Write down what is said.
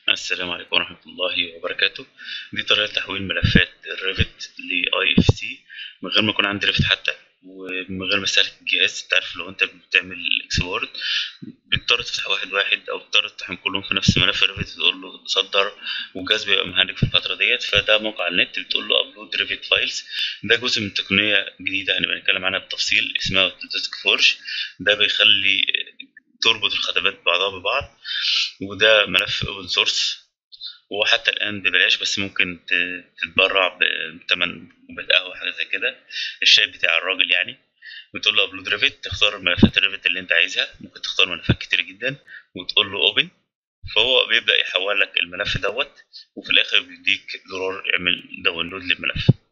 السلام عليكم ورحمة الله وبركاته دي طريقة تحويل ملفات الريفت ل IFC من غير ما يكون عندي ريفت حتى ومن غير ما استهلك الجهاز تعرف لو انت بتعمل اكسبورت بتضطر تفتح واحد واحد او بتضطر تفتحهم كلهم في نفس ملف الريفت تقول له صدر والجهاز بيبقى مهنج في الفترة ديت فده موقع على النت بتقول له ابلود ريفت فايلز ده جزء من تقنية جديدة هنبقى نتكلم عنها بالتفصيل اسمها اوتوديسك فورج ده بيخلي تربط الخدمات بعضها ببعض وده ملف اوبن سورس وحتى الان ببلاش بس ممكن ت- تتبرع بثمن كوبايه قهوه حاجه زي كده الشاي بتاع الراجل يعني بتقول له ابلود ريفت تختار ملفات الريفت اللي انت عايزها ممكن تختار ملفات كتير جدا وتقول له اوبن فهو بيبدا يحول لك الملف دوت وفي الاخر بيديك زرار اعمل داونلود للملف